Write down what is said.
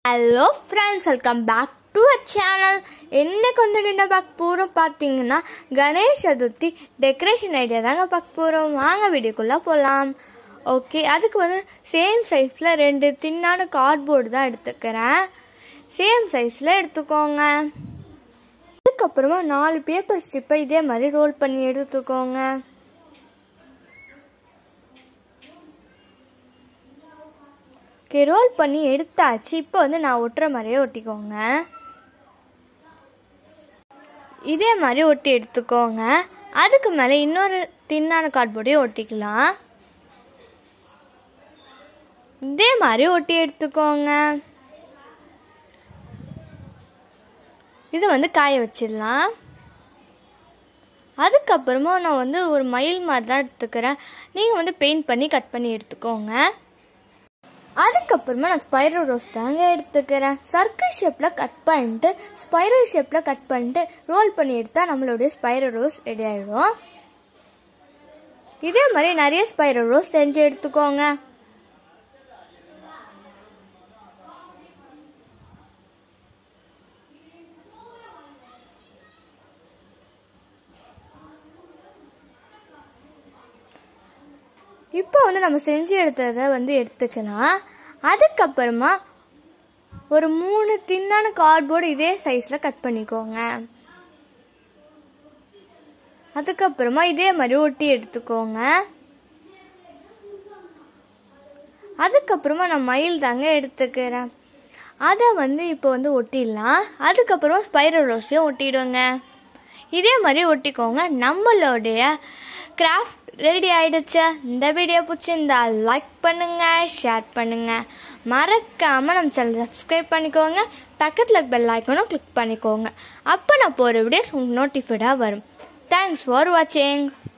hello friends welcome back to a channel என்னைக்கு வந்துட்டு என்ன பார்க்க போகிறோம் பார்த்தீங்கன்னா கணேஷ் சதுர்த்தி டெக்கரேஷன் ஐடியா தாங்க பார்க்க போகிறோம் வாங்க வீடியோக்குள்ளே போகலாம் ஓகே அதுக்கு வந்து சேம் சைஸில் ரெண்டு தின்னான கார்ட்போர்டு தான் எடுத்துக்கிறேன் சேம் சைஸில் எடுத்துக்கோங்க அதுக்கப்புறமா நாலு பேப்பர் ஸ்ட்ரிப்பை இதே மாதிரி ரோல் பண்ணி எடுத்துக்கோங்க ஓகே ரோல் பண்ணி எடுத்தாச்சு இப்போ வந்து நான் ஒட்டுற மாதிரியே ஒட்டிக்கோங்க இதே மாதிரி ஒட்டி எடுத்துக்கோங்க அதுக்கு மேலே இன்னொரு தின்னான கார்ட்போர்டையும் ஒட்டிக்கலாம் இதே மாதிரி ஒட்டி எடுத்துக்கோங்க இது வந்து காய வச்சிடலாம் அதுக்கப்புறமா நான் வந்து ஒரு மயில் மாதிரி தான் எடுத்துக்கிறேன் நீங்கள் வந்து பெயிண்ட் பண்ணி கட் பண்ணி எடுத்துக்கோங்க அதுக்கப்புறமா நான் ஸ்பைரல் ரோஸ் தாங்க எடுத்துக்கிறேன் சர்க்கிள் ஷேப்பில் கட் பண்ணிட்டு ஸ்பைரல் ஷேப்பில் கட் பண்ணிட்டு ரோல் பண்ணி எடுத்தால் நம்மளுடைய ஸ்பைரல் ரோஸ் ரெடி ஆகிடும் இதே மாதிரி நிறைய ஸ்பைரல் ரோஸ் செஞ்சு எடுத்துக்கோங்க இப்போ வந்து நம்ம செஞ்சு எடுத்ததை வந்து எடுத்துக்கலாம் அதுக்கப்புறமா ஒரு மூணு தின்னான கார்ட்போர்டு இதே சைஸில் கட் பண்ணிக்கோங்க அதுக்கப்புறமா இதே மாதிரி ஒட்டி எடுத்துக்கோங்க அதுக்கப்புறமா நான் மயில் தாங்க எடுத்துக்கிறேன் அதை வந்து இப்போ வந்து ஒட்டிடலாம் அதுக்கப்புறமா ஸ்பைரல் ரோஸையும் ஒட்டிடுவோங்க இதே மாதிரி ஒட்டிக்கோங்க நம்மளுடைய கிராஃப்ட் ரெடி ஆயிடுச்சு இந்த வீடியோ பிடிச்சிருந்தா லைக் பண்ணுங்க ஷேர் பண்ணுங்க மறக்காம நம்ம சேனல் சப்ஸ்கிரைப் பண்ணிக்கோங்க பக்கத்தில் பெல் ஐக்கனும் கிளிக் பண்ணிக்கோங்க அப்போ நான் போகிற வீடியோஸ் உங்களுக்கு நோட்டிஃபைடாக வரும் தேங்க்ஸ் ஃபார் வாட்சிங்